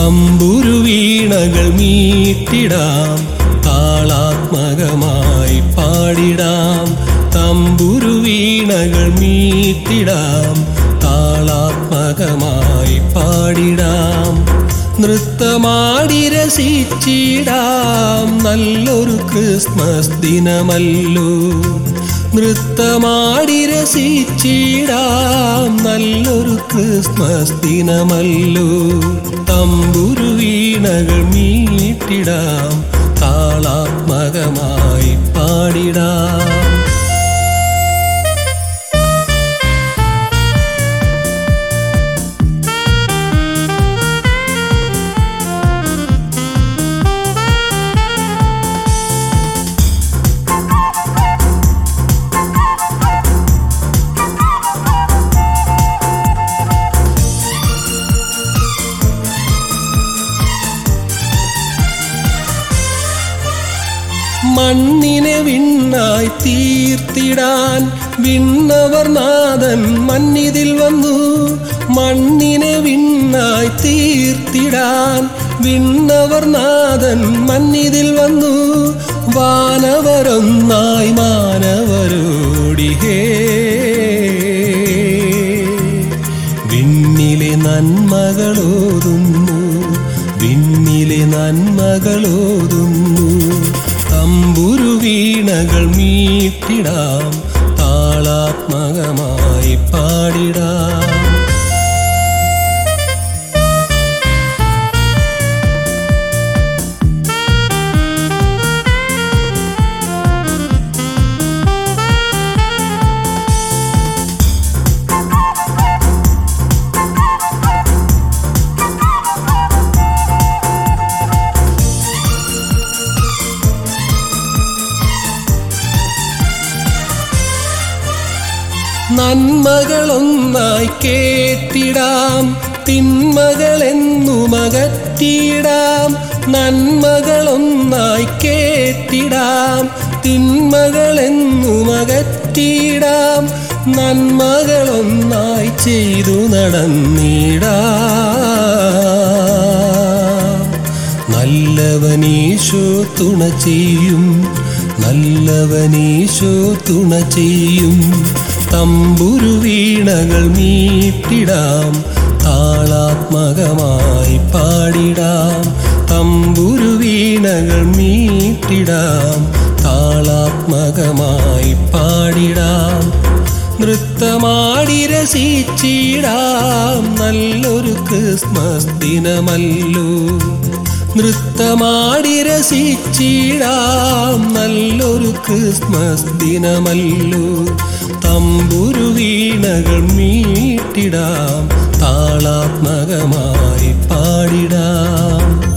തമ്പുരു വീണകൾ മീട്ടിടാം താളാത്മകമായി പാടിടാം തമ്പുരു വീണകൾ മീട്ടിടാം താളാത്മകമായി പാടിടാം നൃത്തമാടി രസിച്ചിടാം നല്ലൊരു ക്രിസ്മസ് ദിനമല്ലോ നൃത്തമാടി രസിച്ചിടാം നല്ലൊരു ക്രിസ്മസ് ദിനമല്ലോ തമ്പുരു വീണകൾ മീട്ടിടാം താളാത്മകമായി പാടിടാം മണ്ണിനെ വിണ്ണായി തീർത്തിടാൻ വിണ്ണവർ നാഥൻ മന്നിതിൽ വന്നു മണ്ണിനെ വിണ്ണായി തീർത്തിടാൻ വിണ്ണവർ നാഥൻ മന്നിതിൽ വന്നു വാനവരൊന്നായി മാനവരോടിഹേ വിണ്ണിലെ നന്മകളോതുന്നു വിണ്ണിലെ നന്മകളോതുന്നു തമ്പുരു വീണകൾ മീട്ടിടാം താളാത്മകമായി പാടിടാം നന്മകളൊന്നായി കേട്ടിടാം തിന്മകളെന്നും അകറ്റിടാം നന്മകളൊന്നായി കേട്ടിടാം തിന്മകളെന്നും അകറ്റിടാം നന്മകളൊന്നായി ചെയ്തു നടന്നിടാം നല്ലവനീശോ തുണ ചെയ്യും നല്ലവനീശോ തുണ ചെയ്യും തമ്പുരു വീണകൾ മീട്ടിടാം താളാത്മകമായി പാടിടാം തമ്പുരു വീണകൾ മീട്ടിടാം താളാത്മകമായി പാടിടാം നൃത്തമാടി രസിച്ചിടാം നല്ലൊരു ക്രിസ്മസ് ദിനമല്ലോ നൃത്തമാടി രസിച്ചിടാം നല്ലൊരു ക്രിസ്മസ് ദിനമല്ലോ തമ്പുരു വീണകൾ മീട്ടിടാം താളാത്മകമായി പാടിടാം